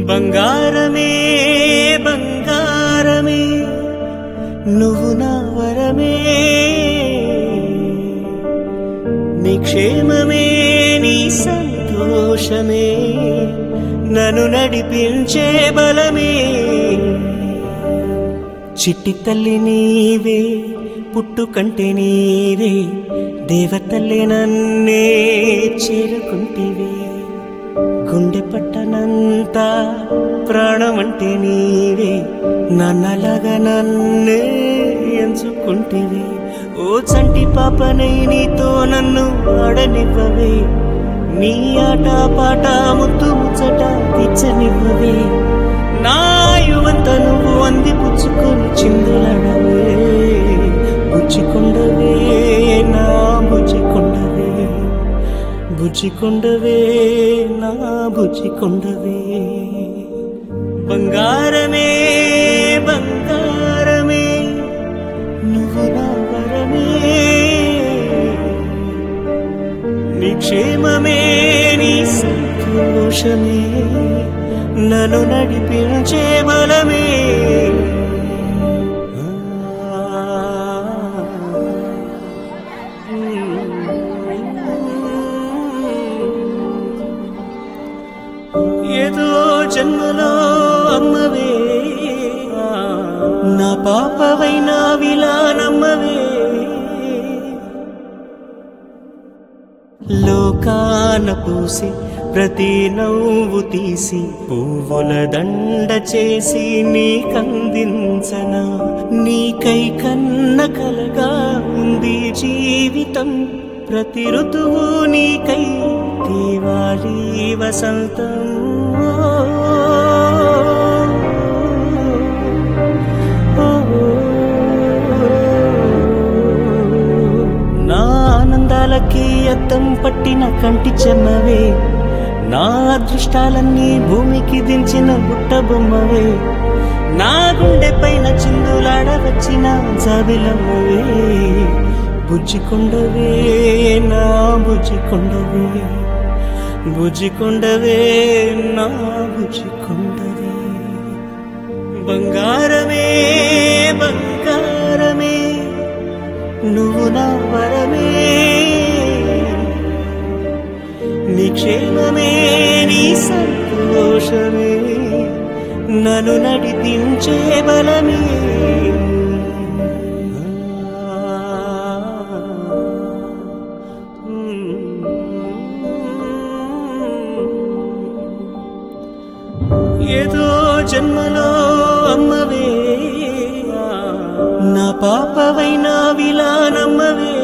బంగారమే బంగారమే నువ్వు నా వరమే నీ క్షేమమే నీ సంతోషమే నన్ను నడిపించే బలమే చిట్టి తల్లి నీవే పుట్టుకంటే నీవే దేవతల్లి నన్నే చేరుకుంటివే గుండె పట్టనంత ప్రాణం అంటే నీవే నన్నలాగా నన్నే ఎంచుకుంటివి ఓ చంటి పాపనై నీతో నన్ను ఆడనివ్వవే నీ ఆట పాట ముత్తు ముచ్చట తెచ్చనివ్వవే నా యువంత నువ్వు అంది పుచ్చుకొని చిందులడవే బుచ్చికొండవే నా బుచ్చికొండవే బుచ్చికొండవే నా బుచ్చికొండవే బంగారమే బంగారమే నువ్వు నా వరమే నీ క్షేమమే నీ సంతోషమే నన్ను నడిపించే బలమే ఏదో జన్మలో అమ్మవే నా పాపవైనా విలానమ్మవే లోకాన పూసి ప్రతి నవ్వు తీసి పువ్వుల దండ చేసి నీకందించన నీకై కన్న కలగా ఉంది జీవితం ప్రతి ఋతువు నీకై దేవాలి వసంతం నా ఆనందాలకి అద్దం పట్టిన కంటి చెమ్మవే నా అదృష్టాలన్నీ భూమికి దించిన బుట్ట బొమ్మవే నా గుండె పైన చిందులాడ వచ్చిన జాబిలమ్మవే బుజ్జికొండవే నా బుజ్జికొండవే బుజ్జికొండవే నా బుజ్జికొండవే బంగారమే బంగారమే నువ్వు నా వరమే నీ క్షేమమే నీ సంతోషమే నన్ను నడిపించే బలమే ఏదో జన్మలో అమ్మవే నా పాపవైనా విలానమ్మవే